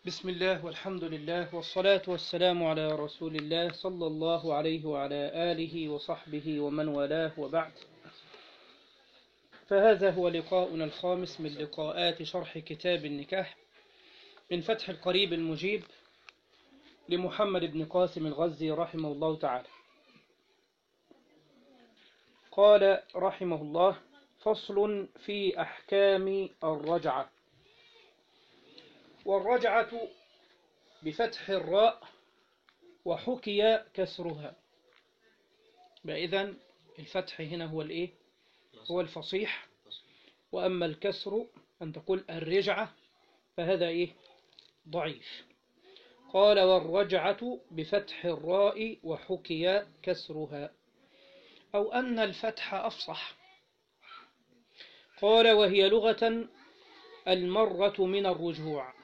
بسم الله والحمد لله والصلاة والسلام على رسول الله صلى الله عليه وعلى آله وصحبه ومن والاه وبعد فهذا هو لقاؤنا الخامس من لقاءات شرح كتاب النكاح من فتح القريب المجيب لمحمد بن قاسم الغزي رحمه الله تعالى قال رحمه الله فصل في أحكام الرجعة والرجعة بفتح الراء وحكي كسرها إذن الفتح هنا هو الإيه؟ هو الفصيح وأما الكسر أن تقول الرجعة فهذا إيه؟ ضعيف قال والرجعة بفتح الراء وحكي كسرها أو أن الفتح أفصح قال وهي لغة المرة من الرجوع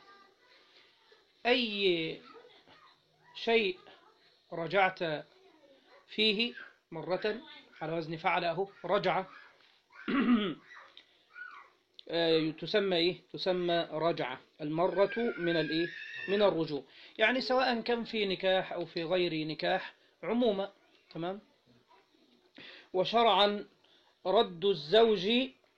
أي شيء رجعت فيه مرة على وزن فعل أهو رجع تسمى إيه؟ تسمى رجعة المرة من الإيه؟ من الرجوع يعني سواء كان في نكاح أو في غير نكاح عموما تمام وشرعا رد الزوج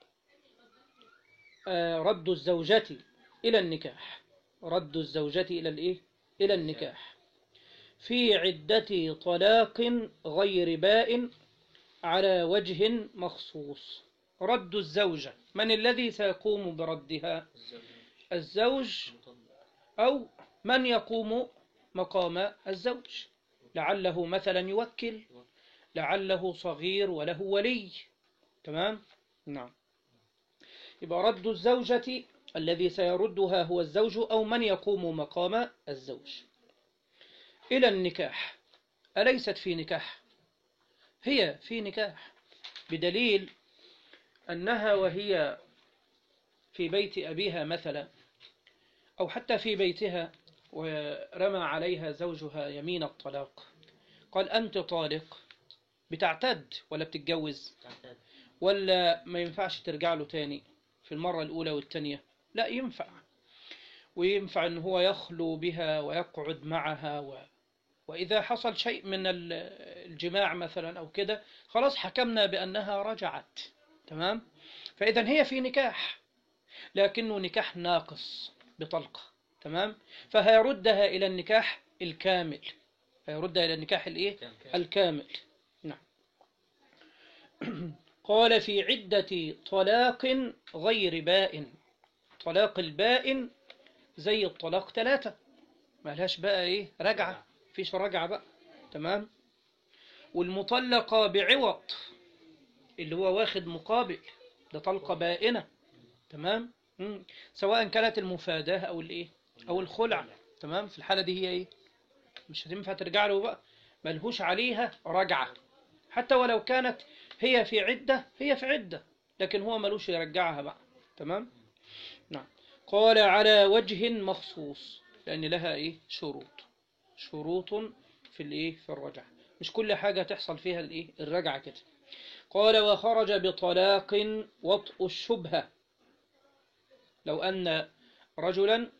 رد الزوجة إلى النكاح رد الزوجة إلى الإيه؟ إلى النكاح في عدة طلاق غير باء على وجه مخصوص رد الزوجة من الذي سيقوم بردها الزوج أو من يقوم مقام الزوج لعله مثلا يوكل لعله صغير وله ولي تمام نعم يبقى رد الزوجة الذي سيردها هو الزوج أو من يقوم مقام الزوج إلى النكاح أليست في نكاح هي في نكاح بدليل أنها وهي في بيت أبيها مثلا أو حتى في بيتها ورمى عليها زوجها يمين الطلاق قال أنت طالق بتعتد ولا بتتجوز ولا ما ينفعش ترجع له تاني في المرة الأولى والتانية لا ينفع وينفع أن هو يخلو بها ويقعد معها و... وإذا حصل شيء من الجماع مثلا أو كده خلاص حكمنا بأنها رجعت تمام فإذا هي في نكاح لكنه نكاح ناقص بطلقة تمام فهيردها إلى النكاح الكامل هيردها إلى النكاح الإيه الكامل نعم قال في عدة طلاق غير باء طلاق الباء زي الطلاق ثلاثة مالهاش بقى ايه رجعة فيش رجعة بقى تمام والمطلقة بعوض اللي هو واخد مقابل ده طلقة بائنة تمام مم. سواء كانت المفاداة او الايه او الخلع تمام في الحالة دي هي ايه مش هتنفع ترجع له بقى ملهوش عليها رجعة حتى ولو كانت هي في عدة هي في عدة لكن هو ملوش يرجعها بقى تمام نعم قال على وجه مخصوص لأن لها إيه شروط شروط في الإيه في الرجعة مش كل حاجة تحصل فيها الإيه الرجعة كده قال وخرج بطلاق وطء الشبهة لو أن رجلا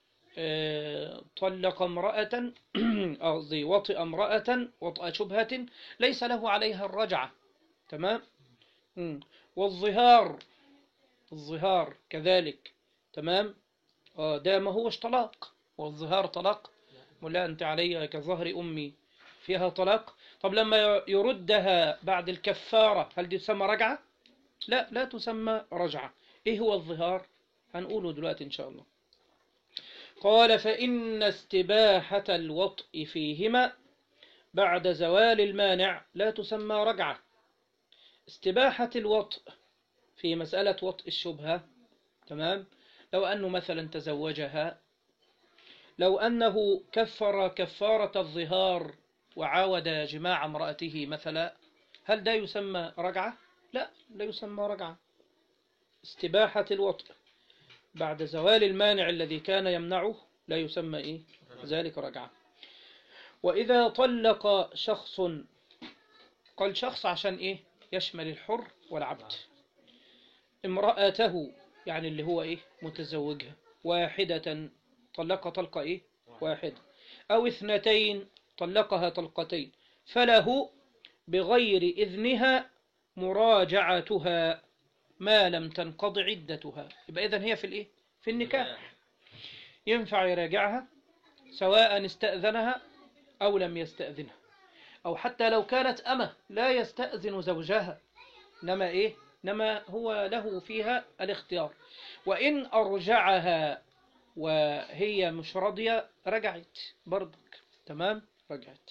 طلق امرأة قصدي وطئ امرأة وطأ شبهة ليس له عليها الرجعة تمام والظهار الظهار كذلك تمام آه ده ما هوش طلاق والظهار طلاق ولا أنت علي كظهر أمي فيها طلاق طب لما يردها بعد الكفارة هل دي تسمى رجعة لا لا تسمى رجعة إيه هو الظهار هنقوله دلوقتي إن شاء الله قال فإن استباحة الوطء فيهما بعد زوال المانع لا تسمى رجعة استباحة الوطء في مسألة وطء الشبهة تمام لو أنه مثلا تزوجها لو أنه كفر كفارة الظهار وعاود جماع امرأته مثلا هل ده يسمى رجعة؟ لا لا يسمى رجعة استباحة الوطء بعد زوال المانع الذي كان يمنعه لا يسمى إيه؟ ذلك رجعة وإذا طلق شخص قال شخص عشان إيه؟ يشمل الحر والعبد امرأته يعني اللي هو إيه؟ متزوجها واحدة طلقها طلقة إيه واحدة أو اثنتين طلقها طلقتين فله بغير إذنها مراجعتها ما لم تنقض عدتها يبقى إذن هي في الإيه في النكاح ينفع يراجعها سواء استأذنها أو لم يستأذنها أو حتى لو كانت أمة لا يستأذن زوجها إنما إيه إنما هو له فيها الاختيار وإن أرجعها وهي مش راضية رجعت برضك تمام رجعت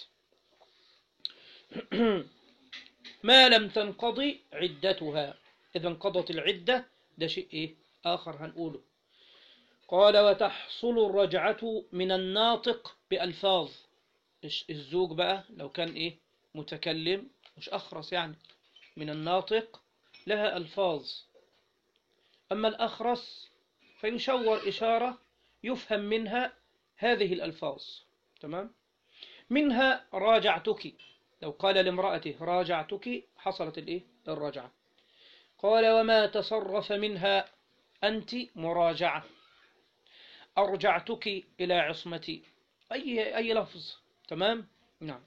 ما لم تنقضي عدتها إذا انقضت العدة ده شيء إيه آخر هنقوله قال وتحصل الرجعة من الناطق بألفاظ إيش- الزوج بقى لو كان إيه متكلم مش أخرس يعني من الناطق لها ألفاظ أما الأخرس فيشور إشارة يفهم منها هذه الألفاظ تمام منها راجعتك لو قال لامرأته راجعتك حصلت الإيه الرجعة قال وما تصرف منها أنت مراجعة أرجعتك إلى عصمتي أي أي لفظ تمام نعم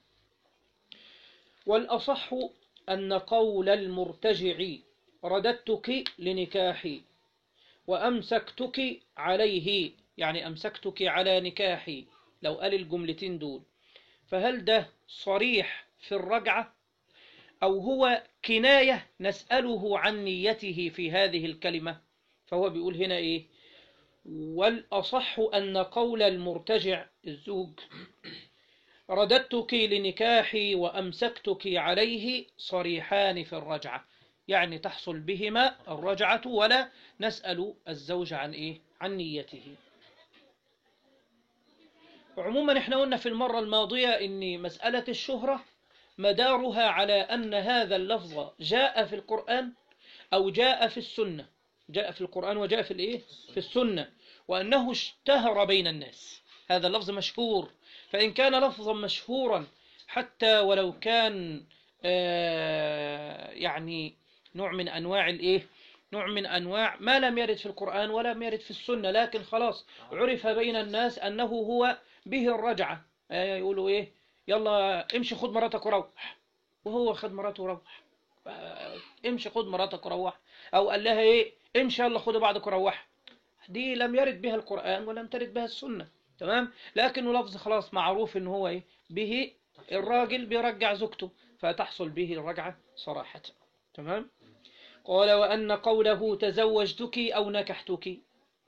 والأصح أن قول المرتجع رددتك لنكاحي وأمسكتك عليه يعني أمسكتك على نكاحي لو قال الجملتين دول فهل ده صريح في الرجعة أو هو كناية نسأله عن نيته في هذه الكلمة فهو بيقول هنا إيه والأصح أن قول المرتجع الزوج رددتك لنكاحي وأمسكتك عليه صريحان في الرجعة يعني تحصل بهما الرجعة ولا نسأل الزوج عن إيه عن نيته عموما احنا قلنا في المرة الماضية ان مسألة الشهرة مدارها على أن هذا اللفظ جاء في القرآن أو جاء في السنة جاء في القرآن وجاء في الإيه؟ في السنة وأنه اشتهر بين الناس هذا اللفظ مشهور فإن كان لفظا مشهورا حتى ولو كان آه، يعني نوع من أنواع الإيه نوع من أنواع ما لم يرد في القرآن ولا لم يرد في السنة لكن خلاص عرف بين الناس أنه هو به الرجعة آه، يقولوا إيه يلا امشي خد مراتك وروح وهو خد مراته وروح آه، امشي خد مراتك وروح أو قال لها إيه امشي يلا خد بعضك وروح دي لم يرد بها القرآن ولم ترد بها السنة تمام لكنه لفظ خلاص معروف ان هو ايه به الراجل بيرجع زوجته فتحصل به الرجعة صراحة تمام قال وأن قوله تزوجتك أو نكحتك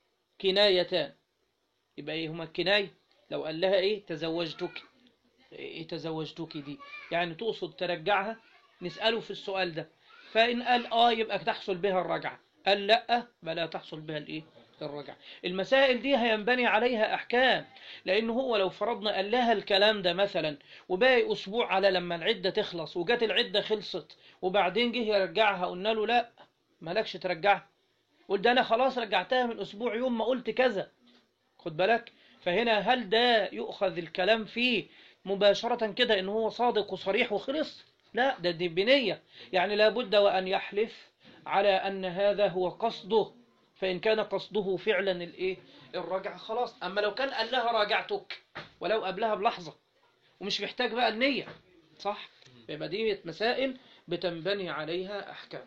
كنايتان يبقى ايه هما الكناية لو قال لها ايه تزوجتك ايه تزوجتك دي يعني تقصد ترجعها نسأله في السؤال ده فإن قال اه يبقى تحصل بها الرجعة قال لا بلا تحصل بها الايه الرجعة المسائل دي هينبني عليها أحكام لأنه هو لو فرضنا قال لها الكلام ده مثلا وباقي أسبوع على لما العدة تخلص وجات العدة خلصت وبعدين جه يرجعها قلنا له لا مالكش ترجعها قلت ده أنا خلاص رجعتها من أسبوع يوم ما قلت كذا خد بالك فهنا هل ده يؤخذ الكلام فيه مباشرة كده إن هو صادق وصريح وخلص لا ده دي بنية يعني لابد وأن يحلف على أن هذا هو قصده فإن كان قصده فعلا الإيه الرجعة خلاص أما لو كان قال لها راجعتك ولو قبلها بلحظة ومش محتاج بقى النية صح يبقى دي مسائل بتنبني عليها أحكام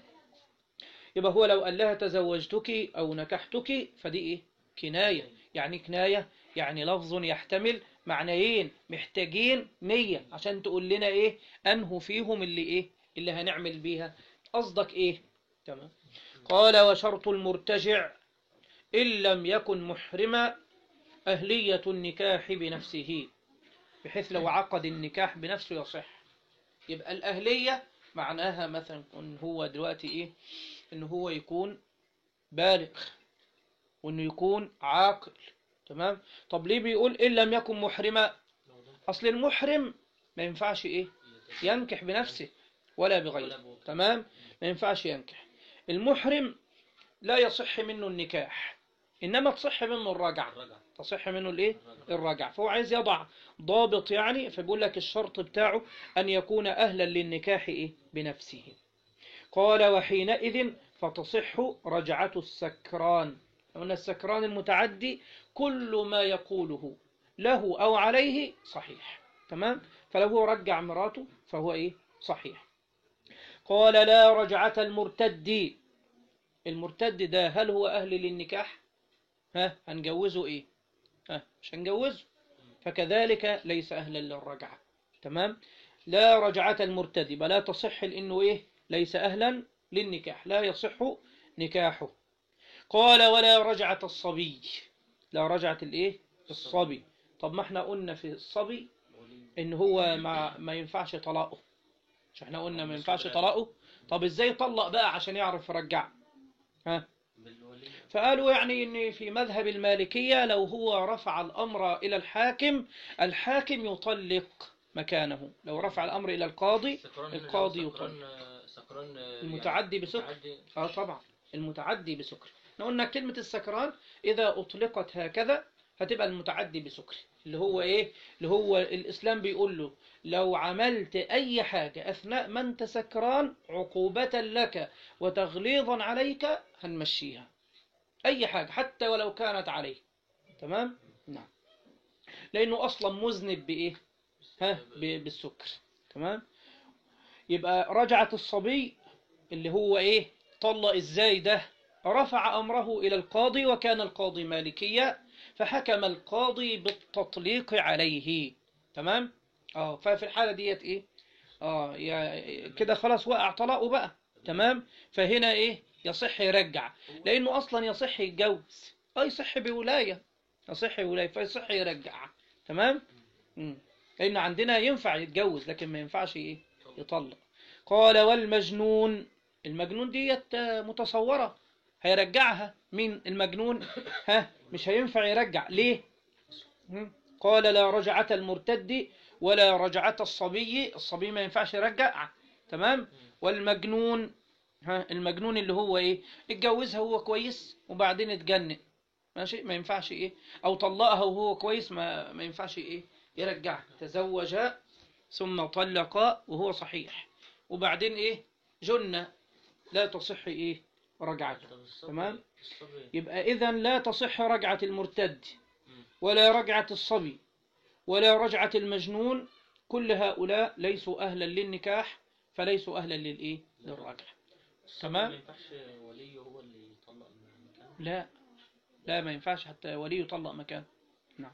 يبقى هو لو قال لها تزوجتك أو نكحتك فدي إيه كناية يعني كناية يعني لفظ يحتمل معنيين محتاجين نية عشان تقول لنا إيه أنه فيهم اللي إيه اللي هنعمل بيها قصدك إيه تمام قال وشرط المرتجع إن لم يكن محرما أهلية النكاح بنفسه بحيث لو عقد النكاح بنفسه يصح يبقى الأهلية معناها مثلا إن هو دلوقتي إيه إن هو يكون بالغ وإنه يكون عاقل تمام طب ليه بيقول إن لم يكن محرما أصل المحرم ما ينفعش إيه ينكح بنفسه ولا بغيره تمام ما ينفعش ينكح المحرم لا يصح منه النكاح إنما تصح منه الرجعة تصح منه الايه الرجعة فهو عايز يضع ضابط يعني فبيقول لك الشرط بتاعه أن يكون أهلا للنكاح إيه بنفسه قال وحينئذ فتصح رجعة السكران قلنا السكران المتعدي كل ما يقوله له أو عليه صحيح تمام فلو هو رجع مراته فهو إيه صحيح قال لا رجعة المرتد المرتد ده هل هو أهل للنكاح ها هنجوزه إيه ها مش هنجوزه فكذلك ليس أهلا للرجعة تمام لا رجعة المرتد بلا تصح لأنه إيه ليس أهلا للنكاح لا يصح نكاحه قال ولا رجعة الصبي لا رجعة الإيه الصبي طب ما احنا قلنا في الصبي ان هو ما, ما ينفعش طلاقه مش احنا قلنا ما ينفعش طلاقه طب ازاي طلق بقى عشان يعرف يرجع ها بالولي فقالوا يعني ان في مذهب المالكية لو هو رفع الامر الى الحاكم الحاكم يطلق مكانه لو رفع الامر الى القاضي سكران هنا القاضي لو يطلق سكران سكران يعني المتعدي بسكر متعدي اه طبعا المتعدي بسكر احنا قلنا كلمة السكران إذا أطلقت هكذا هتبقى المتعدي بسكر اللي هو إيه اللي هو الإسلام بيقول له لو عملت أي حاجة أثناء ما أنت سكران عقوبة لك وتغليظا عليك هنمشيها أي حاجة حتى ولو كانت عليه تمام نعم لأنه أصلا مذنب بإيه ها ب- بالسكر تمام يبقى رجعت الصبي اللي هو ايه طلق ازاي ده رفع امره الى القاضي وكان القاضي مالكيا فحكم القاضي بالتطليق عليه تمام اه ففي الحاله ديت ايه اه يا كده خلاص وقع طلاقه بقى تمام فهنا ايه يصح يرجع لانه اصلا يصح يتجوز اه يصح بولايه يصح بولايه فيصح يرجع تمام مم. لان عندنا ينفع يتجوز لكن ما ينفعش ايه يطلق قال والمجنون المجنون ديت آه، متصورة هيرجعها مين المجنون ها مش هينفع يرجع ليه هم؟ قال لا رجعة المرتد ولا رجعة الصبي الصبي ما ينفعش يرجع تمام والمجنون ها المجنون اللي هو ايه اتجوزها هو كويس وبعدين اتجنن ماشي ما ينفعش ايه او طلقها وهو كويس ما ما ينفعش ايه يرجعها تزوج ثم طلق وهو صحيح وبعدين ايه جنة لا تصح ايه رجعته طب الصبي- تمام. الصبي يبقى اذا لا تصح رجعة المرتد مم. ولا رجعة الصبي ولا رجعة المجنون كل هؤلاء ليسوا أهلا للنكاح فليسوا أهلا للإيه للرجعة الصبي تمام. ما ينفعش ولي هو اللي يطلق المكان لا لا ما ينفعش حتى ولي يطلق مكان نعم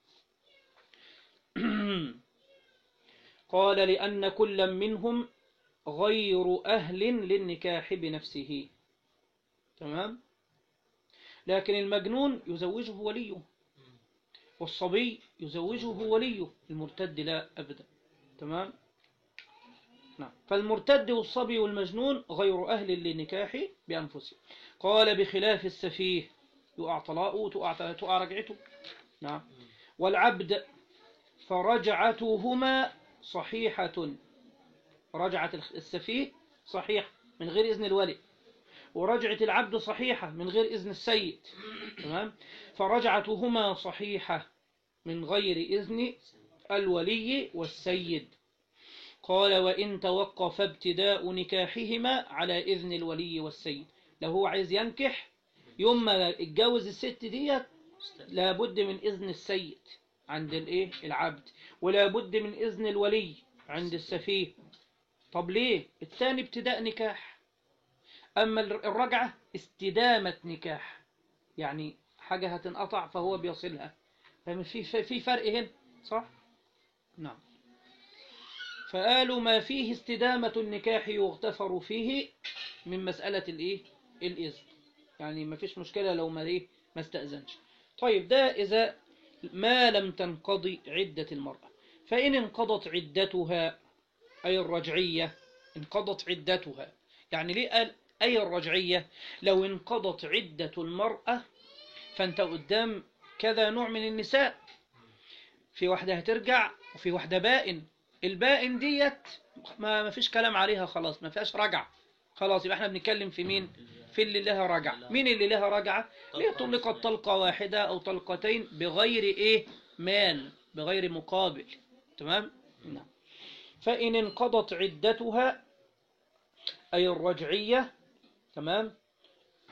قال لأن كل منهم غير أهل للنكاح بنفسه تمام لكن المجنون يزوجه وليه والصبي يزوجه وليه المرتد لا أبدا تمام نعم فالمرتد والصبي والمجنون غير أهل للنكاح بأنفسهم قال بخلاف السفيه يقع طلاقه تقع, تقع رجعته نعم والعبد فرجعتهما صحيحة رجعة السفيه صحيح من غير إذن الولي ورجعة العبد صحيحة من غير إذن السيد تمام فرجعتهما صحيحة من غير إذن الولي والسيد قال وإن توقف ابتداء نكاحهما على إذن الولي والسيد لو هو عايز ينكح يوم ما اتجوز الست ديت لابد من إذن السيد عند الايه العبد ولابد من إذن الولي عند السفيه طب ليه الثاني ابتداء نكاح أما الرجعة استدامة نكاح يعني حاجة هتنقطع فهو بيصلها ففي في فرق هنا صح نعم فقالوا ما فيه استدامة النكاح يغتفر فيه من مسألة الايه الإذن يعني ما فيش مشكلة لو ما ايه ما استأذنش طيب ده إذا ما لم تنقضي عدة المرأة فإن انقضت عدتها أي الرجعية انقضت عدتها يعني ليه قال أي الرجعية لو انقضت عدة المرأة فأنت قدام كذا نوع من النساء في واحدة هترجع وفي واحدة بائن البائن ديت ما ما فيش كلام عليها خلاص ما فيهاش رجع خلاص يبقى احنا بنتكلم في مين في اللي لها رجع مين اللي لها رجعة ليه طلقت طلقة واحدة أو طلقتين بغير إيه مال بغير مقابل تمام نعم فإن انقضت عدتها أي الرجعية تمام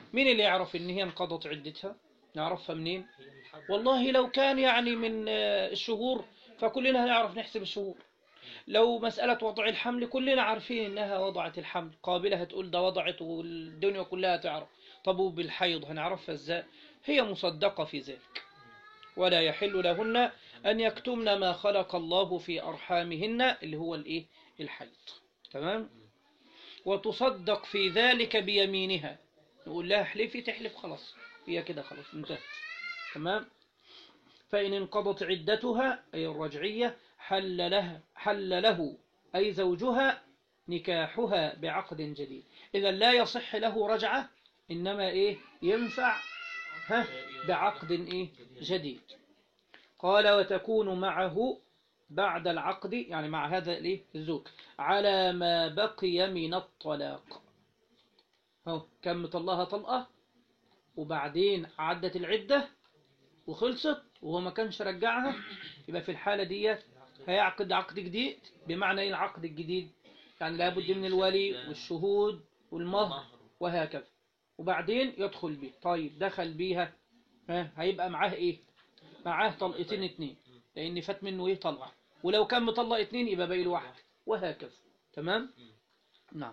مين اللي يعرف إن هي انقضت عدتها نعرفها منين هي الحد والله لو كان يعني من آه، الشهور فكلنا هنعرف نحسب الشهور لو مسألة وضع الحمل كلنا عارفين إنها وضعت الحمل قابلة هتقول ده وضعت والدنيا كلها تعرف طب وبالحيض هنعرفها إزاي هي مصدقة في ذلك ولا يحل لهن أن يكتمن ما خلق الله في أرحامهن اللي هو الإيه الحيض تمام وتصدق في ذلك بيمينها نقول لها احلفي تحلف خلاص هي كده خلاص انتهت تمام فإن انقضت عدتها أي الرجعية حل لها حل له أي زوجها نكاحها بعقد جديد إذا لا يصح له رجعة إنما إيه ينفع ها بعقد إيه جديد قال وتكون معه بعد العقد يعني مع هذا الإيه الزوج على ما بقي من الطلاق هو كم طلقها طلقة وبعدين عدت العدة وخلصت وهو ما كانش رجعها يبقى في الحالة دي هيعقد عقد جديد بمعنى ايه العقد الجديد يعني لابد من الولي والشهود والمهر وهكذا وبعدين يدخل به طيب دخل بيها ها هيبقى معاه ايه معاه طلقتين اتنين لان فات منه ايه طلقة ولو كان مطلق اتنين يبقى باقي له واحد وهكذا تمام نعم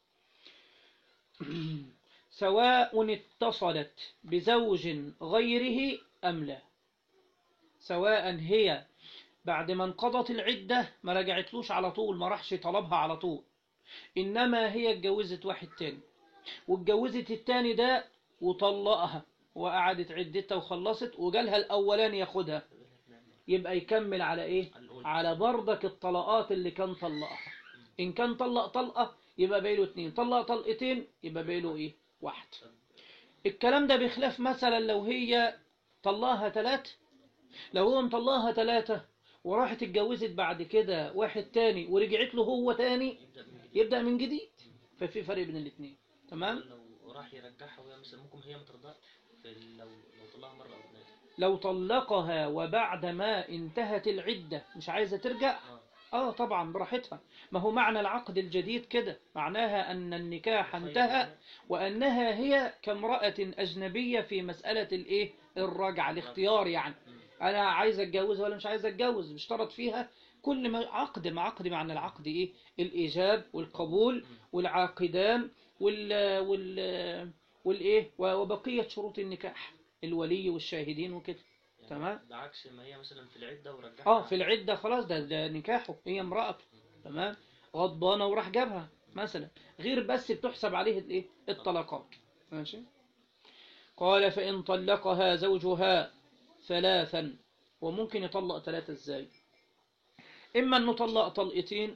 سواء اتصلت بزوج غيره أم لا سواء هي بعد ما انقضت العدة ما رجعتلوش على طول ما راحش طلبها على طول إنما هي اتجوزت واحد تاني واتجوزت التاني ده وطلقها وقعدت عدتها وخلصت وجالها الأولاني ياخدها يبقى يكمل على إيه على بردك الطلقات اللي كان طلقها إن كان طلق طلقة يبقى بايله اتنين طلق طلقتين يبقى بايله إيه واحد الكلام ده بخلاف مثلا لو هي طلقها ثلاثة لو هو مطلقها ثلاثة وراحت اتجوزت بعد كده واحد تاني ورجعت له هو تاني يبدأ من جديد. يبدأ من جديد ففي فرق بين الاثنين تمام لو راح يرجعها وهي مثلا ممكن هي مترضى في ال- لو لو طلعها مرة أو ثلاثة لو طلقها وبعد ما انتهت العدة مش عايزة ترجع اه اه طبعا براحتها ما هو معنى العقد الجديد كده معناها أن النكاح انتهى وأنها هي كامرأة أجنبية في مسألة الإيه الرجعة الاختيار يعني أنا عايز أتجوز ولا مش عايز أتجوز بيشترط فيها كل ما عقد مع عقد معنى العقد إيه الإيجاب والقبول والعاقدان وال وال والإيه وبقية شروط النكاح الولي والشاهدين وكده يعني تمام. بعكس ما هي مثلا في العدة ورجعها اه في العدة خلاص ده, ده نكاحه هي امرأته تمام غضبانة وراح جابها مثلا غير بس بتحسب عليه الايه الطلقات ماشي قال فإن طلقها زوجها ثلاثا وممكن يطلق ثلاثة ازاي إما أن نطلق طلقتين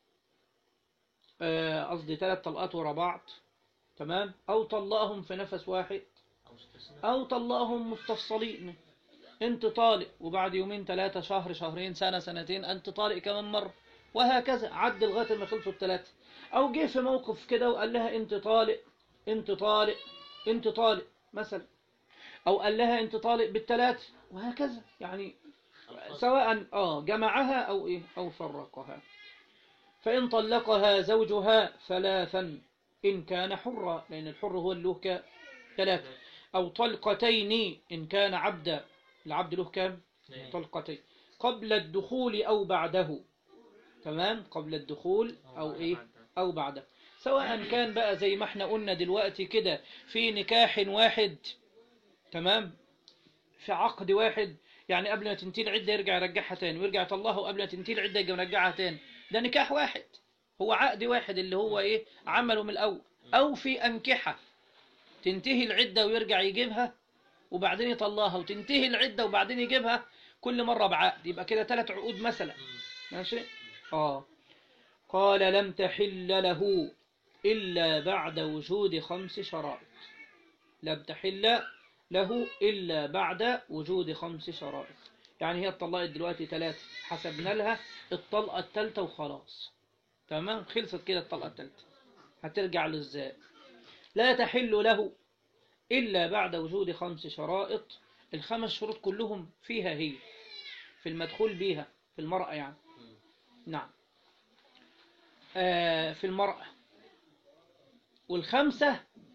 آه، قصدي ثلاث طلقات ورا بعض تمام أو طلقهم في نفس واحد أو استثناء أو طلقهم مستفصلين أنت طالق وبعد يومين ثلاثة شهر شهرين سنة سنتين أنت طالق كمان مرة وهكذا عد لغاية ما خلصوا الثلاثة أو جه في موقف كده وقال لها أنت طالق أنت طالق أنت طالق مثلا أو قال لها أنت طالق بالثلاثة وهكذا يعني الفصل. سواء آه جمعها أو إيه أو فرقها فإن طلقها زوجها ثلاثا إن كان حرا لأن الحر هو اللي له ثلاثة أو طلقتين إن كان عبدا العبد له كام اثنين. طلقتين قبل الدخول أو بعده تمام قبل الدخول أو بعد- إيه بعد. أو بعده سواء كان بقى زي ما احنا قلنا دلوقتي كده في نكاح واحد تمام في عقد واحد يعني قبل ما تنتهي العدة يرجع يرجعها تاني ويرجع يطلقها وقبل ما تنتهي العدة يرجع يرجعها تاني ده نكاح واحد هو عقد واحد اللي هو ايه عمله من الأول أو في أنكحة تنتهي العدة ويرجع يجيبها وبعدين يطلقها وتنتهي العدة وبعدين يجيبها كل مرة بعقد يبقى كده ثلاث عقود مثلا مم. ماشي اه قال لم تحل له إلا بعد وجود خمس شرائط لم تحل له إلا بعد وجود خمس شرائط يعني هي اتطلقت دلوقتي ثلاثة حسبنا لها الطلقة الثالثة وخلاص تمام خلصت كده الطلقة الثالثة هترجع له ازاي لا تحل له إلا بعد وجود خمس شرائط الخمس شروط كلهم فيها هي في المدخول بيها في المرأة يعني مم. نعم آه في المرأة والخمسة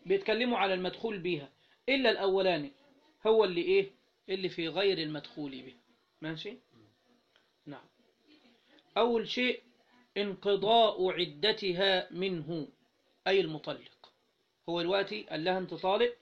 بيتكلموا على المدخول بها إلا الأولاني هو اللي إيه اللي في غير المدخول به ماشي نعم أول شيء انقضاء عدتها منه أي المطلق هو دلوقتي قال لها انت طالق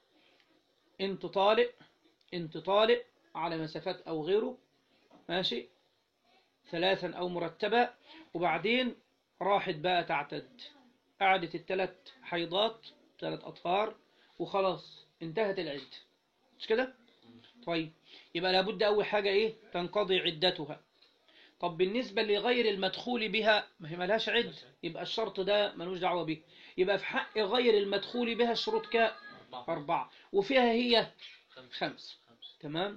انت طالق انت طالق على مسافات أو غيره ماشي ثلاثا أو مرتبة وبعدين راحت بقى تعتد قعدت الثلاث حيضات ثلاث أطهار وخلاص انتهت العدة مش كده؟ طيب يبقى لابد أول حاجة إيه؟ تنقضي عدتها طب بالنسبة لغير المدخول بها ما هي ملهاش عد يبقى الشرط ده ملوش دعوة به يبقى في حق غير المدخول بها الشروط كام؟ أربعة أربعة وفيها هي خمسة خمس خمسة تمام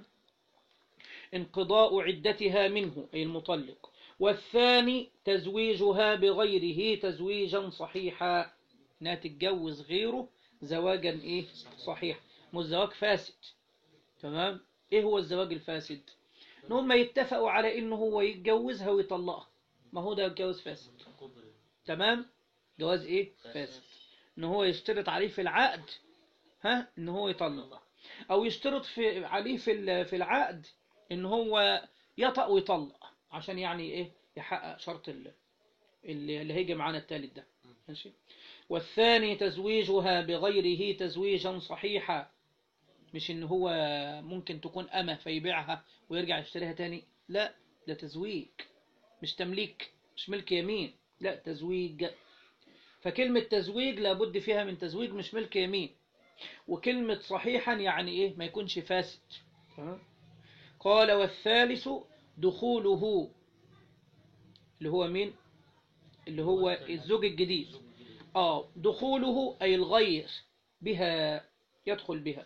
انقضاء عدتها منه أي المطلق والثاني تزويجها بغيره تزويجا صحيحا انها تتجوز غيره زواجا ايه صحيح مش زواج فاسد تمام ايه هو الزواج الفاسد ان هم يتفقوا على انه هو يتجوزها ويطلقها ما هو ده جواز فاسد كبر تمام جواز ايه فاسد ان هو يشترط عليه في العقد ها ان هو يطلق او يشترط في عليه في ال- في العقد ان هو يطأ ويطلق عشان يعني ايه يحقق شرط ال- اللي اللي هيجي معانا التالت ده ماشي والثاني تزويجها بغيره تزويجا صحيحا مش ان هو ممكن تكون أمة فيبيعها ويرجع يشتريها تاني لا ده تزويج مش تمليك مش ملك يمين لا تزويج فكلمة تزويج لابد فيها من تزويج مش ملك يمين وكلمة صحيحا يعني ايه ما يكونش فاسد تمام؟ قال والثالث دخوله اللي هو مين اللي هو الزوج الجديد اه دخوله أي الغير بها يدخل بها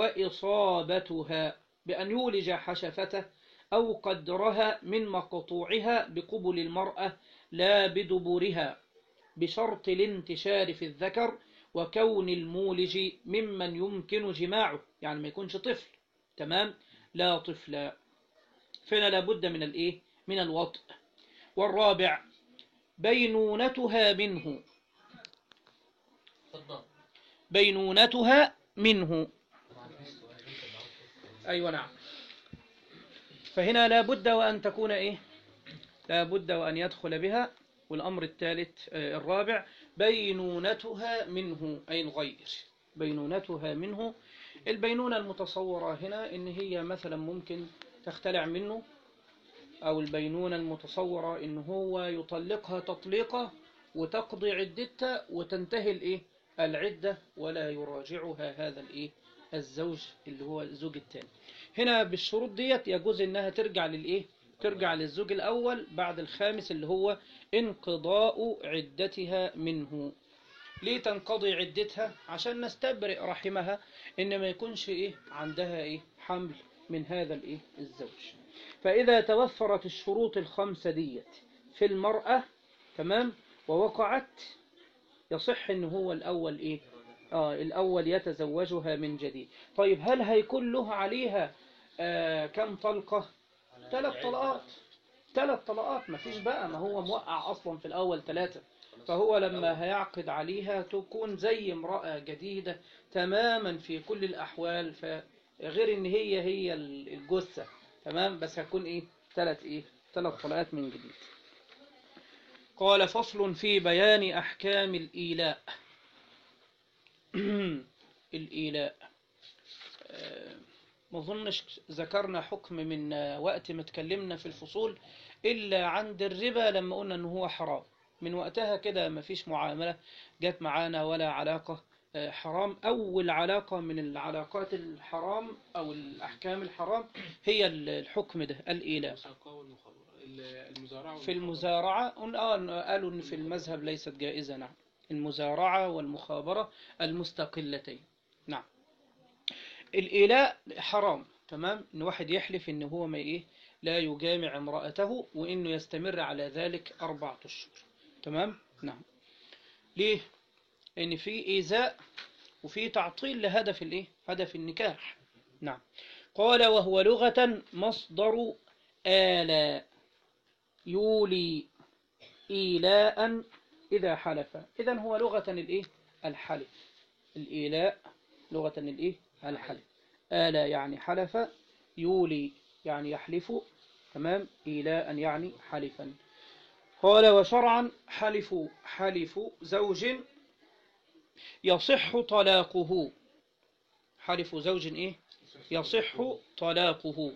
وإصابتها بأن يولج حشفته أو قدرها من مقطوعها بقبل المرأة لا بدبرها بشرط الانتشار في الذكر وكون المولج ممن يمكن جماعه يعني ما يكونش طفل تمام لا طفلا فهنا لابد من الايه من الوطء والرابع بينونتها منه اتفضل بينونتها منه أيوة نعم فهنا لا بد وأن تكون إيه لا بد وأن يدخل بها والأمر الثالث آه، الرابع بينونتها منه أي الغير بينونتها منه البينونة المتصورة هنا إن هي مثلا ممكن تختلع منه أو البينونة المتصورة إن هو يطلقها تطليقة وتقضي عدتها وتنتهي الإيه العدة ولا يراجعها هذا الإيه الزوج اللي هو الزوج الثاني هنا بالشروط ديت يجوز إنها ترجع للإيه ترجع للزوج الأول بعد الخامس اللي هو انقضاء عدتها منه ليه تنقضي عدتها عشان نستبرئ رحمها إن ما يكونش إيه عندها إيه حمل من هذا الإيه الزوج فإذا توفرت الشروط الخمسة ديت في المرأة تمام ووقعت يصح إن هو الأول إيه آه الأول يتزوجها من جديد طيب هل هيكون له عليها آه كم طلقة ثلاث طلقات ثلاث طلقات ما فيش بقى ما هو موقع أصلا في الأول ثلاثة فهو لما هيعقد عليها تكون زي امرأة جديدة تماما في كل الأحوال فغير إن هي هي الجثة تمام بس هتكون إيه ثلاث إيه ثلاث طلقات من جديد قال فصل في بيان أحكام الإيلاء الإيلاء آه، ما أظنش ذكرنا حكم من آه، وقت ما اتكلمنا في الفصول إلا عند الربا لما قلنا إن هو حرام من وقتها كده ما فيش معاملة جت معانا ولا علاقة آه، حرام أول علاقة من العلاقات الحرام أو الأحكام الحرام هي الحكم ده الإيلاء المساقة والمخابرة المزارعة في المزارعة قل- آه، قالوا إن في المذهب ليست جائزة نعم المزارعة والمخابرة المستقلتين نعم الإيلاء حرام تمام إن واحد يحلف إن هو ما إيه لا يجامع امرأته وإنه يستمر على ذلك أربعة أشهر تمام نعم ليه إن في إيذاء وفي تعطيل لهدف الإيه هدف النكاح نعم قال وهو لغة مصدر آلاء يولي إيلاء إذا حلف إذا هو لغة الإيه الحلف الإيلاء لغة الإيه الحلف آل يعني حلف يولي يعني يحلف تمام إيلاء يعني حلفا قال وشرعا حلف حلف زوج يصح طلاقه حلف زوج إيه يصح طلاقه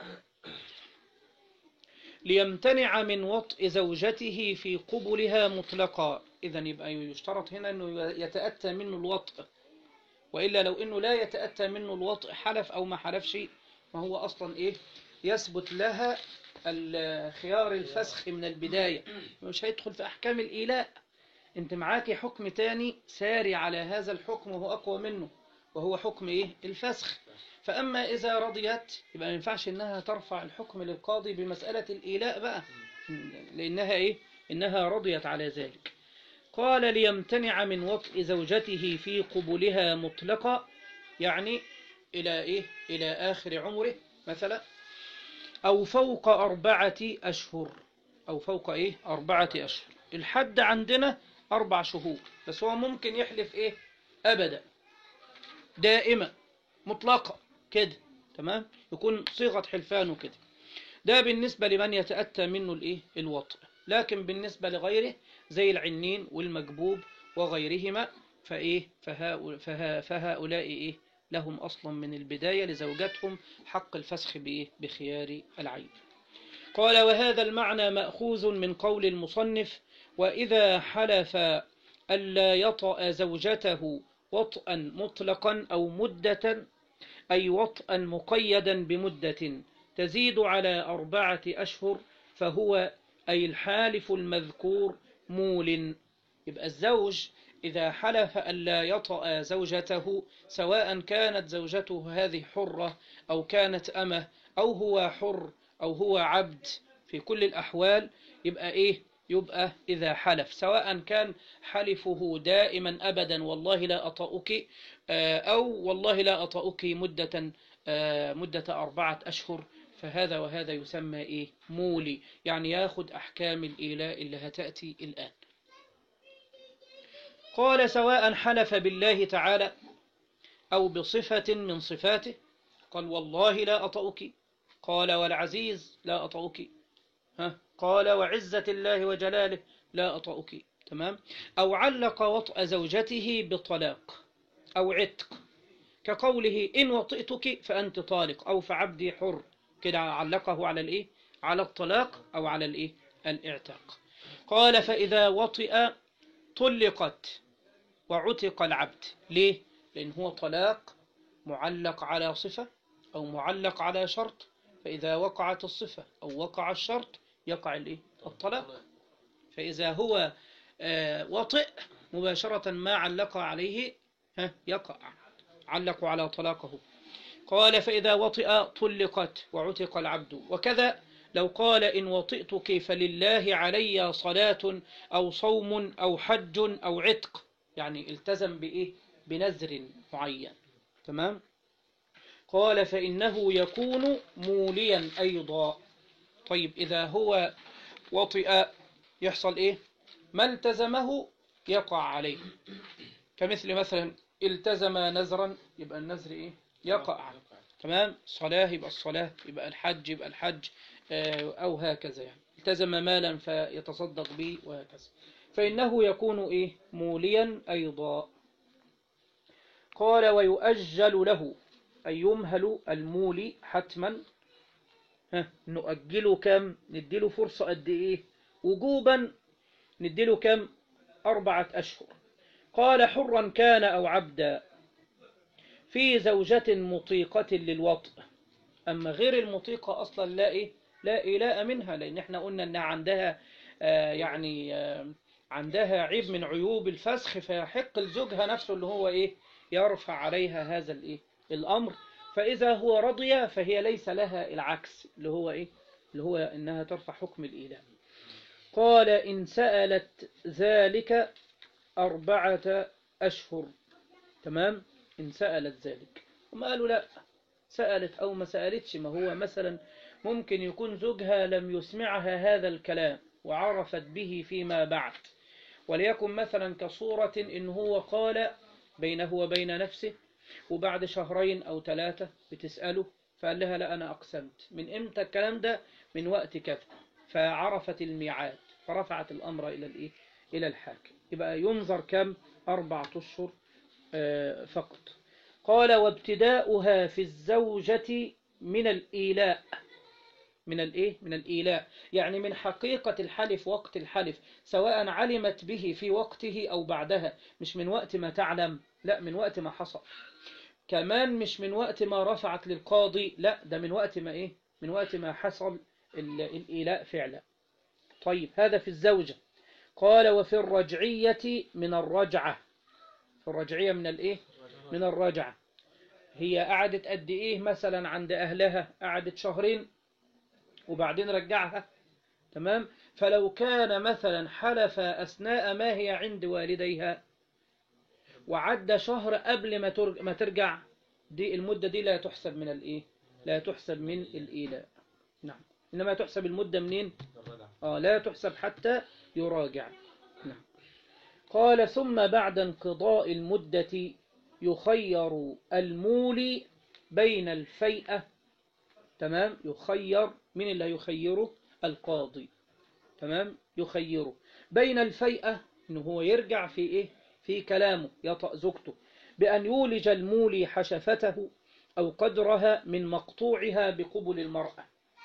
ليمتنع من وطء زوجته في قبلها مطلقا إذا يبقى يشترط هنا أنه يتأتى منه الوطء وإلا لو أنه لا يتأتى منه الوطء حلف أو ما حلفش ما هو أصلا إيه يثبت لها خيار الفسخ من البداية مش هيدخل في أحكام الإيلاء أنت معاكي حكم تاني ساري على هذا الحكم وهو أقوى منه وهو حكم إيه الفسخ فأما إذا رضيت يبقى ما ينفعش إنها ترفع الحكم للقاضي بمسألة الإيلاء بقى لأنها إيه إنها رضيت على ذلك قال ليمتنع من وطء زوجته في قبلها مطلقا يعني إلى إيه إلى آخر عمره مثلا أو فوق أربعة أشهر أو فوق إيه أربعة أشهر الحد عندنا أربع شهور بس هو ممكن يحلف إيه أبدا دائما مطلقة كده تمام يكون صيغة حلفانه كده ده بالنسبة لمن يتأتى منه الإيه الوطء لكن بالنسبة لغيره زي العنين والمجبوب وغيرهما فإيه فهؤلاء, فها فهؤلاء إيه لهم أصلا من البداية لزوجتهم حق الفسخ بإيه بخيار العيب قال وهذا المعنى مأخوذ من قول المصنف وإذا حلف ألا يطأ زوجته وطئا مطلقا أو مدة أي وطئا مقيدا بمدة تزيد على أربعة أشهر فهو أي الحالف المذكور مول يبقى الزوج إذا حلف ألا يطأ زوجته سواء كانت زوجته هذه حرة أو كانت أمة أو هو حر أو هو عبد في كل الأحوال يبقى إيه يبقى إذا حلف سواء كان حلفه دائما أبدا والله لا أطأك أو والله لا أطأك مدة مدة أربعة أشهر فهذا وهذا يسمى إيه مولي يعني ياخد أحكام الإيلاء اللي هتأتي الآن قال سواء حلف بالله تعالى أو بصفة من صفاته قال والله لا أطأك قال والعزيز لا أطأك ها قال وعزة الله وجلاله لا أطأك تمام أو علق وطأ زوجته بطلاق أو عتق كقوله إن وطئتك فأنت طالق أو فعبدي حر كده علقه على الإيه على الطلاق أو على الإيه الاعتاق قال فإذا وطئ طلقت وعتق العبد ليه لأن هو طلاق معلق على صفة أو معلق على شرط فإذا وقعت الصفة أو وقع الشرط يقع الإيه الطلاق فإذا هو وطئ مباشرة ما علق عليه ها يقع علقوا على طلاقه قال فإذا وطئ طلقت وعتق العبد وكذا لو قال إن وطئتك فلله علي صلاة أو صوم أو حج أو عتق يعني التزم بإيه بنذر معين تمام قال فإنه يكون موليا أيضا طيب إذا هو وطئ يحصل إيه ما التزمه يقع عليه كمثل مثلا التزم نذرا يبقى النذر إيه يقع تمام صلاة يبقى الصلاة يبقى الحج يبقى الحج أو هكذا يعني التزم مالا فيتصدق به وهكذا فإنه يكون إيه موليا أيضا قال ويؤجل له أي يمهل المولي حتما ها نؤجله كم نديله فرصة قد إيه وجوبا نديله كم أربعة أشهر قال حرا كان أو عبدا في زوجة مطيقة للوطء أما غير المطيقة أصلا لا إيه لا إلاء منها لأن احنا قلنا أنها عندها آه يعني آه عندها عيب من عيوب الفسخ فيحق لزوجها نفسه اللي هو إيه يرفع عليها هذا الإيه الأمر فإذا هو رضي فهي ليس لها العكس اللي هو إيه اللي هو إنها ترفع حكم الإيلاء قال إن سألت ذلك أربعة أشهر تمام إن سألت ذلك هم قالوا لا سألت أو ما سألتش ما هو مثلا ممكن يكون زوجها لم يسمعها هذا الكلام وعرفت به فيما بعد وليكن مثلا كصورة إن هو قال بينه وبين نفسه وبعد شهرين أو ثلاثة بتسأله فقال لها لا أنا أقسمت من إمتى الكلام ده من وقت كذا فعرفت الميعاد فرفعت الأمر إلى الإيه إلى الحاكم يبقى ينظر كم أربعة أشهر آه، فقط قال وابتداؤها في الزوجة من الإيلاء من الإيه؟ من الإيلاء يعني من حقيقة الحلف وقت الحلف سواء علمت به في وقته أو بعدها مش من وقت ما تعلم لا من وقت ما حصل كمان مش من وقت ما رفعت للقاضي لا ده من وقت ما إيه من وقت ما حصل ال- الإيلاء فعلا طيب هذا في الزوجة قال وفي الرجعية من الرجعة في الرجعية من الإيه من الرجعة هي قعدت قد إيه مثلا عند أهلها قعدت شهرين وبعدين رجعها تمام فلو كان مثلا حلف أثناء ما هي عند والديها وعدى شهر قبل ما ترج- ما ترجع دي المدة دي لا تحسب من الإيه لا تحسب من الإيلاء نعم إنما تحسب المدة منين الرجعة آه لا تحسب حتى يراجع نعم قال ثم بعد انقضاء المدة يخير المولي بين الفيئة تمام يخير من اللي يخيره القاضي تمام يخيره بين الفيئة إنه هو يرجع في إيه في كلامه يطأ زوجته بأن يولج المولي حشفته أو قدرها من مقطوعها بقبل المرأة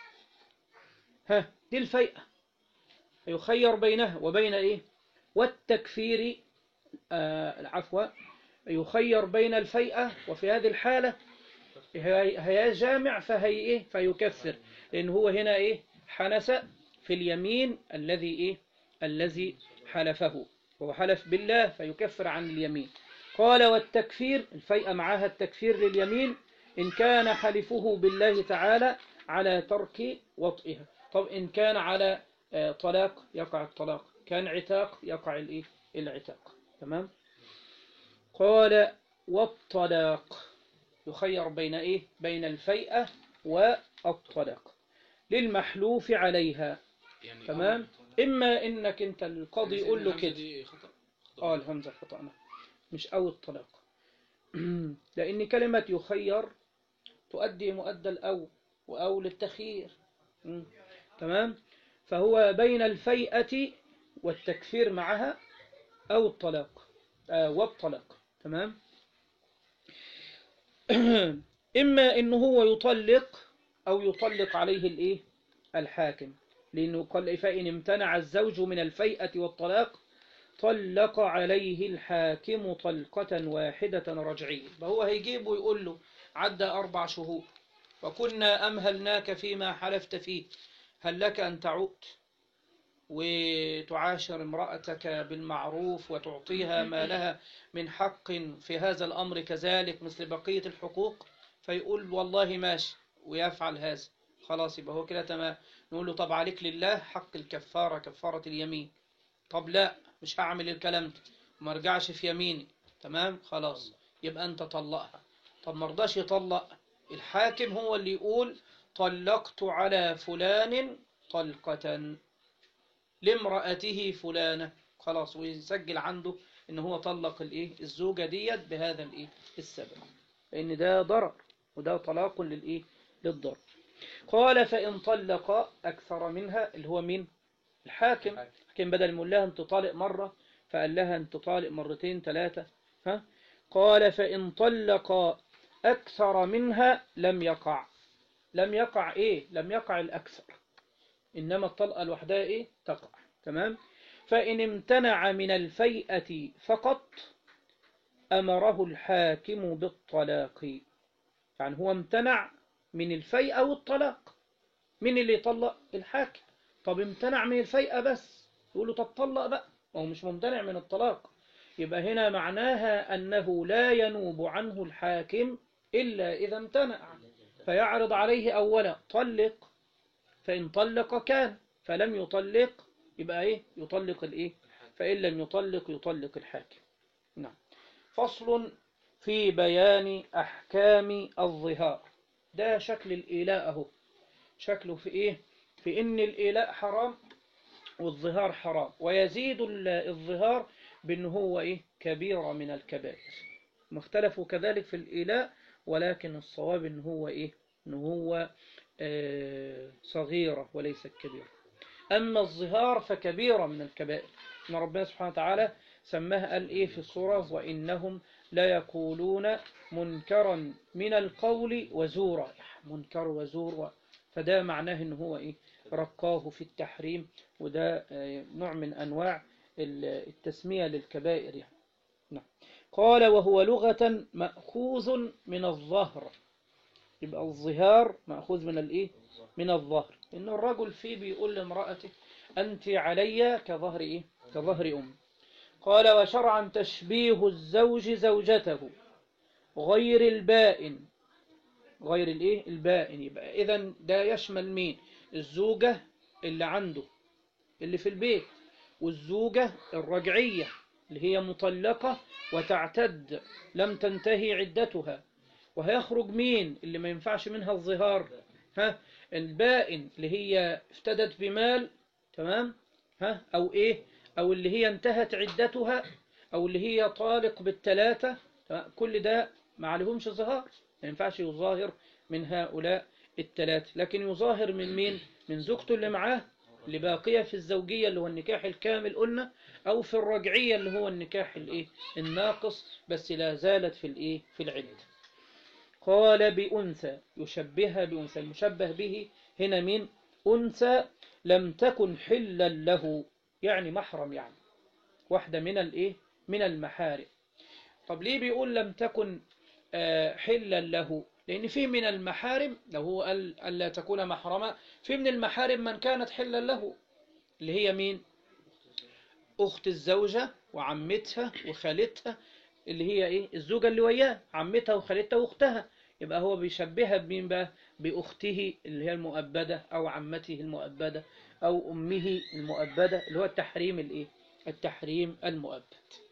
ها دي الفيئة يخير بينها وبين إيه والتكفير آه العفو يخير بين الفيئة وفي هذه الحالة هي هي جامع فهي إيه فيكفر لأن هو هنا إيه حنس في اليمين الذي إيه الذي حلفه هو حلف بالله فيكفر عن اليمين قال والتكفير الفيئة معها التكفير لليمين إن كان حلفه بالله تعالى على ترك وطئها طب إن كان على آه، طلاق يقع الطلاق كان عتاق يقع الإيه العتاق تمام قال والطلاق يخير بين إيه بين الفيئة والطلاق للمحلوف عليها يعني تمام إما إنك أنت القاضي يعني يقول له الهمزة كده دي خطأ خطأ. اه الهمزة خطأنا مش أو الطلاق لأن كلمة يخير تؤدي مؤدى الأو وأو للتخيير مم. تمام فهو بين الفيئة والتكفير معها أو الطلاق آه والطلاق تمام إما إنه هو يطلق أو يطلق عليه الإيه الحاكم لأنه قال فإن امتنع الزوج من الفيئة والطلاق طلق عليه الحاكم طلقة واحدة رجعية فهو هيجيب ويقول له عدى أربع شهور وكنا أمهلناك فيما حلفت فيه هل لك أن تعود وتعاشر امرأتك بالمعروف وتعطيها ما لها من حق في هذا الأمر كذلك مثل بقية الحقوق فيقول والله ماشي ويفعل هذا خلاص يبقى هو كده تمام نقول له طب عليك لله حق الكفارة كفارة اليمين طب لا مش هعمل الكلام ده وما ارجعش في يميني تمام خلاص يبقى انت طلقها طب ما رضاش يطلق الحاكم هو اللي يقول طلقت على فلان طلقة لامرأته فلانة خلاص ويسجل عنده ان هو طلق الايه الزوجة ديت بهذا الايه السبب لان ده ضرر وده طلاق للايه للضرر قال فإن طلق أكثر منها اللي هو مين الحاكم لكن بدل ما يقول لها انت طالق مرة فقال لها انت طالق مرتين ثلاثة ها قال فإن طلق أكثر منها لم يقع لم يقع إيه لم يقع الأكثر إنما الطلقة الوحدها إيه تقع تمام فإن امتنع من الفيئة فقط أمره الحاكم بالطلاق يعني هو امتنع من الفيئة والطلاق من اللي يطلق الحاكم طب امتنع من الفيئة بس يقول له طب طلق بقى هو مش ممتنع من الطلاق يبقى هنا معناها أنه لا ينوب عنه الحاكم إلا إذا امتنع فيعرض عليه أولا طلق فإن طلق كان فلم يطلق يبقى إيه يطلق الإيه فإن لم يطلق يطلق الحاكم نعم فصل في بيان أحكام الظهار ده شكل الإيلاء أهو شكله في إيه في إن الإيلاء حرام والظهار حرام ويزيد ال- الظهار بأنه هو إيه كبيرة من الكبائر ما اختلفوا كذلك في الإيلاء ولكن الصواب إن هو إيه إن هو آه، صغيرة وليست كبيرة أما الظهار فكبيرة من الكبائر إن ربنا سبحانه وتعالى سماها قال إيه في السورة وإنهم لا يقولون منكرا من القول وزورا منكر وزور و- فده معناه إن هو إيه رقاه في التحريم وده آه، نوع من أنواع ال- التسمية للكبائر يعني نعم. قال وهو لغة مأخوذ من الظهر يبقى الظهار مأخوذ من الإيه من الظهر إن الرجل فيه بيقول لامرأته أنت علي كظهر إيه كظهر أم قال وشرعا تشبيه الزوج زوجته غير البائن غير الإيه البائن يبقى إذا ده يشمل مين الزوجة اللي عنده اللي في البيت والزوجة الرجعية اللي هي مطلقة وتعتد لم تنتهي عدتها وهيخرج مين اللي ما ينفعش منها الظهار ها البائن اللي هي افتدت بمال تمام ها او ايه او اللي هي انتهت عدتها او اللي هي طالق بالثلاثة تمام؟ كل ده ما عليهمش ظهار ما ينفعش يظاهر من هؤلاء الثلاثة لكن يظاهر من مين من زوجته اللي معاه اللي باقية في الزوجية اللي هو النكاح الكامل قلنا أو في الرجعية اللي هو النكاح الإيه الناقص بس لا زالت في الإيه في العدة قال بأنثى يشبهها بأنثى المشبه به هنا من أنثى لم تكن حلا له يعني محرم يعني واحدة من الإيه من المحارم طب ليه بيقول لم تكن آه، حلا له لأن في من المحارم لو هو قال ألا تكون محرمة في من المحارم من كانت حلا له اللي هي مين أخت الزوجة وعمتها وخالتها اللي هي إيه الزوجة اللي وياه عمتها وخالتها وأختها يبقى هو بيشبهها بمين بقى بأخته اللي هي المؤبدة أو عمته المؤبدة أو أمه المؤبدة اللي هو التحريم الإيه التحريم المؤبد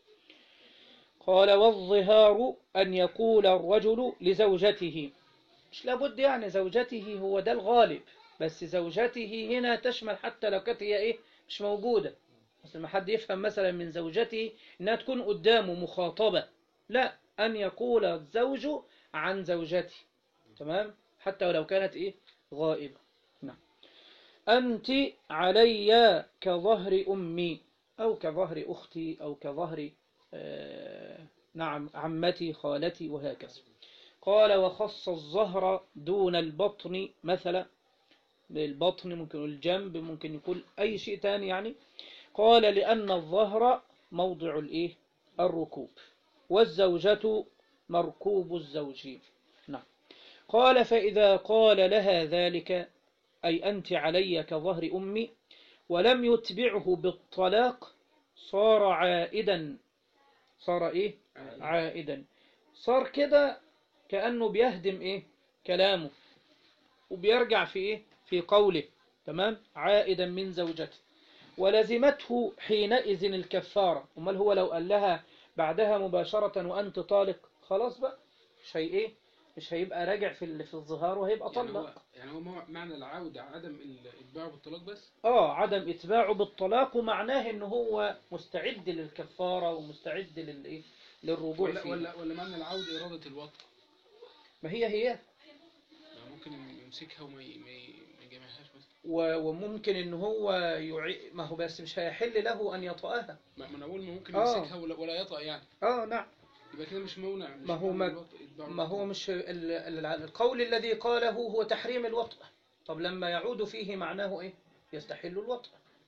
قال والظهار أن يقول الرجل لزوجته مش لابد يعني زوجته هو ده الغالب بس زوجته هنا تشمل حتى لو كانت هي إيه مش موجودة مثل ما حد يفهم مثلا من زوجته إنها تكون قدامه مخاطبة لا أن يقول الزوج عن زوجته تمام حتى ولو كانت إيه غائبة نعم أنت علي كظهر أمي أو كظهر أختي أو كظهر آه نعم عمتي خالتي وهكذا قال وخص الظهر دون البطن مثلا البطن ممكن يقول الجنب ممكن يقول أي شيء تاني يعني قال لأن الظهر موضع الإيه الركوب والزوجة مركوب الزوج نعم قال فإذا قال لها ذلك أي أنت علي كظهر أمي ولم يتبعه بالطلاق صار عائدا صار إيه عائدا صار كده كأنه بيهدم إيه كلامه وبيرجع في إيه في قوله تمام عائدا من زوجته ولزمته حينئذ الكفارة أمال هو لو قال لها بعدها مباشرة وأنت طالق خلاص بقى مش هي إيه مش هيبقى راجع في ال- في الظهار وهيبقى يعني هو طلق يعني هو مو- معنى العودة عدم الإتباع بالطلاق بس اه عدم اتباعه بالطلاق ومعناه ان هو مستعد للكفارة ومستعد للايه للرجوع ولا فيه ولا ولا معنى العودة إرادة الوطن ما هي هي يعني ممكن يمسكها وما ي- ما ي- ما يجامعهاش مثلا و- وممكن ان هو يعي... ما هو بس مش هيحل له ان يطأها ما ما انا اقول ما ممكن آه. يمسكها ولا, ولا يطأ يعني اه نعم يبقى كده مش مونع مش ما هو مونع ما- الوطء- إتباع ما هو الوطن. مش ال... ال- القول الذي قاله هو تحريم الوطأ طب لما يعود فيه معناه ايه يستحل الوطأ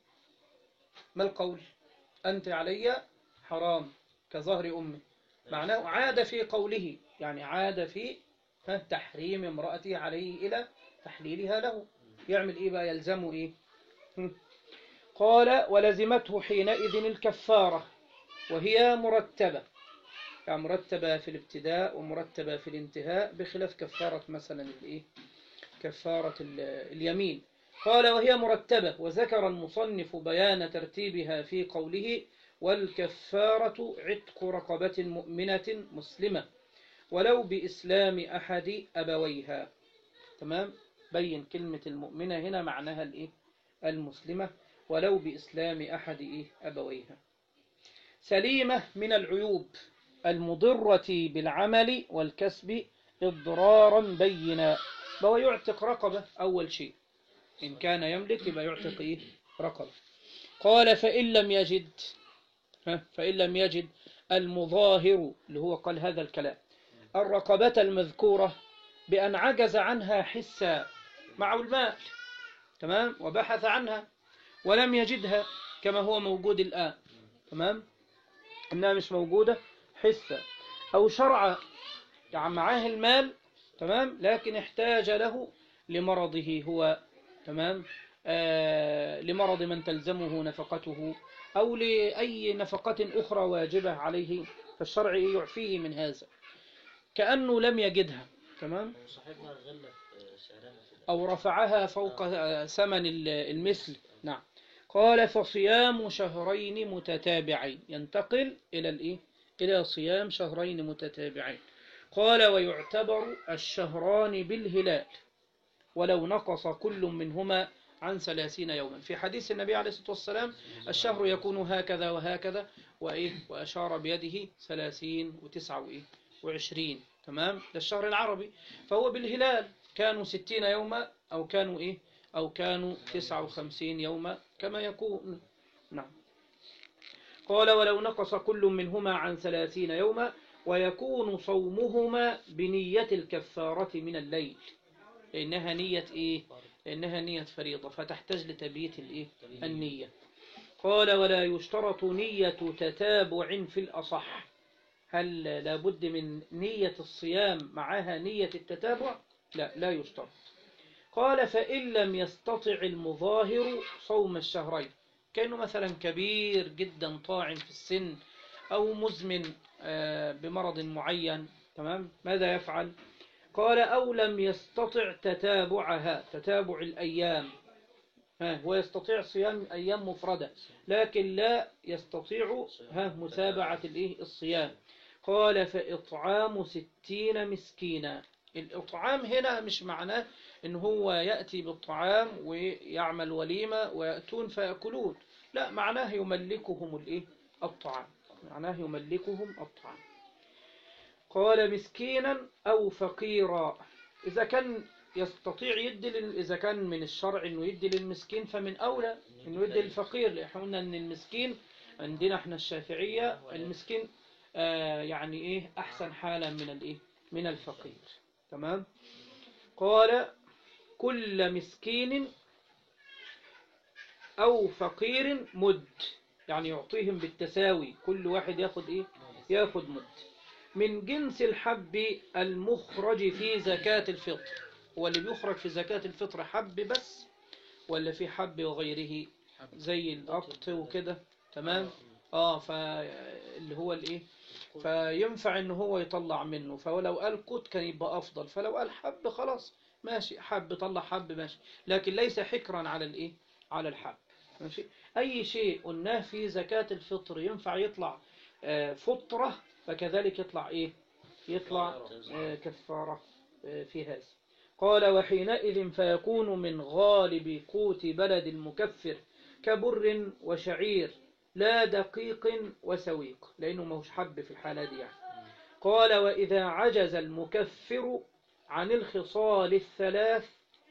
ما القول انت علي حرام كظهر امي معناه عاد في قوله يعني عاد في ها، تحريم امرأته عليه إلى تحليلها له يعمل إيه بقى يلزمه إيه هم. قال ولزمته حينئذ الكفارة وهي مرتبة يعني مرتبة في الابتداء ومرتبة في الانتهاء بخلاف كفارة مثلا الإيه كفارة ال- اليمين قال وهي مرتبة وذكر المصنف بيان ترتيبها في قوله والكفارة عتق رقبة مؤمنة مسلمة ولو بإسلام أحد أبويها تمام بين كلمة المؤمنة هنا معناها الإيه المسلمة ولو بإسلام أحد إيه أبويها سليمة من العيوب المضرة بالعمل والكسب إضرارا بينا فهو يعتق رقبة أول شيء إن كان يملك يبقى يعتق إيه رقبة قال فإن لم يجد ها فإن لم يجد المظاهر اللي هو قال هذا الكلام الرقبة المذكورة بأن عجز عنها حسا مع المال تمام وبحث عنها ولم يجدها كما هو موجود الآن تمام إنها مش موجودة حسا أو شرعا يعني معاه المال تمام لكن احتاج له لمرضه هو تمام آه لمرض من تلزمه نفقته أو لأي نفقة أخرى واجبة عليه فالشرع يعفيه من هذا كأنه لم يجدها تمام صاحبنا غلة في سعرها في أو رفعها فوق آه، ثمن ال- المثل نعم قال فصيام شهرين متتابعين ينتقل إلى الإيه؟ إلى صيام شهرين متتابعين قال ويعتبر الشهران بالهلال ولو نقص كل منهما عن ثلاثين يوما في حديث النبي عليه الصلاة والسلام الشهر يكون هكذا وهكذا وإيه وأشار بيده ثلاثين وتسعة وإيه وعشرين تمام ده الشهر العربي فهو بالهلال كانوا ستين يوما أو كانوا إيه أو كانوا تسعة وخمسين يوما كما يكون نعم قال ولو نقص كل منهما عن ثلاثين يوما ويكون صومهما بنية الكفارة من الليل لأنها نية إيه لأنها نية فريضة فتحتاج لتبييت الإيه النية قال ولا يشترط نية تتابع في الأصح هل لابد من نية الصيام معها نية التتابع لا لا يشترط قال فإن لم يستطع المظاهر صوم الشهرين كأنه مثلا كبير جدا طاعن في السن أو مزمن آه، بمرض معين تمام ماذا يفعل قال أو لم يستطع تتابعها تتابع الأيام ها هو يستطيع صيام أيام مفردة لكن لا يستطيع ها متابعة الإيه الصيام قال فإطعام ستين مسكينا الإطعام هنا مش معناه إن هو يأتي بالطعام ويعمل وليمة ويأتون فيأكلون لا معناه يملكهم الإيه الطعام معناه يملكهم الطعام قال مسكينا أو فقيرا إذا كان يستطيع يدي لل... إذا كان من الشرع إنه يدي للمسكين فمن أولى إنه يدي للفقير لأن إحنا قلنا إن المسكين عندنا إحنا الشافعية المسكين آه يعني إيه أحسن حالا من الإيه من الفقير تمام قال كل مسكين أو فقير مد يعني يعطيهم بالتساوي كل واحد ياخد إيه ياخد مد من جنس الحب المخرج في زكاة الفطر هو اللي بيخرج في زكاة الفطر حب بس ولا في حب وغيره زي القط وكده تمام اه فاللي هو الايه فينفع ان هو يطلع منه فلو قال قوت كان يبقى افضل فلو قال حب خلاص ماشي حب طلع حب ماشي لكن ليس حكرا على الايه على الحب ماشي اي شيء قلناه في زكاة الفطر ينفع يطلع آه، فطرة فكذلك يطلع ايه يطلع آه، كفارة آه، في هذا قال وحينئذ فيكون من غالب قوت بلد المكفر كبر وشعير لا دقيق وسويق لأنه ماهوش حب في الحالة دي يعني قال وإذا عجز المكفر عن الخصال الثلاث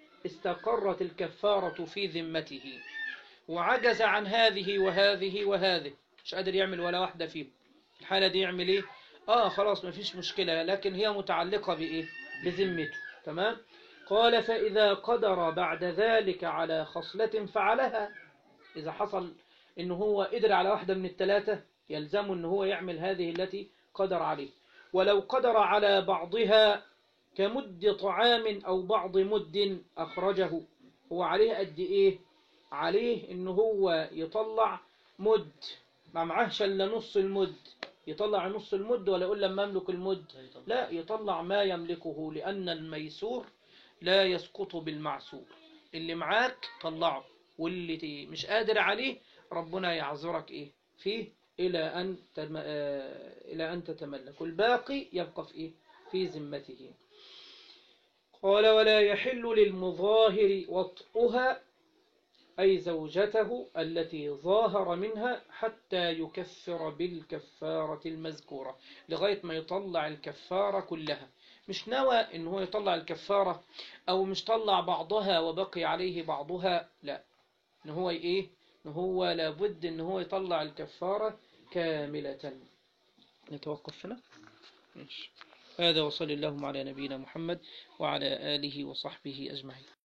استقرت الكفارة في ذمته وعجز عن هذه وهذه وهذه مش قادر يعمل ولا واحدة فيهم الحالة دي يعمل ايه اه خلاص مفيش مشكلة لكن هي متعلقة بايه بذمته تمام قال فإذا قدر بعد ذلك على خصلة فعلها إذا حصل إن هو قدر على واحدة من الثلاثة يلزم إن هو يعمل هذه التي قدر عليه ولو قدر على بعضها كمد طعام أو بعض مد أخرجه هو عليه قد إيه عليه إن هو يطلع مد ما معهش إلا نص المد يطلع نص المد ولا يقول لما أملك المد لا يطلع ما يملكه لأن الميسور لا يسقط بالمعسور اللي معاك طلعه واللي مش قادر عليه ربنا يعذرك إيه فيه إلى أن تم... آه... إلى أن تتملك والباقي يبقى في إيه في ذمته قال ولا يحل للمظاهر وطئها أي زوجته التي ظاهر منها حتى يكفر بالكفارة المذكورة لغاية ما يطلع الكفارة كلها مش نوى إن هو يطلع الكفارة أو مش طلع بعضها وبقي عليه بعضها لا إن هو إيه إن هو لابد إن هو يطلع الكفارة كاملة نتوقف هنا ماشي هذا وصلى اللهم على نبينا محمد وعلى آله وصحبه أجمعين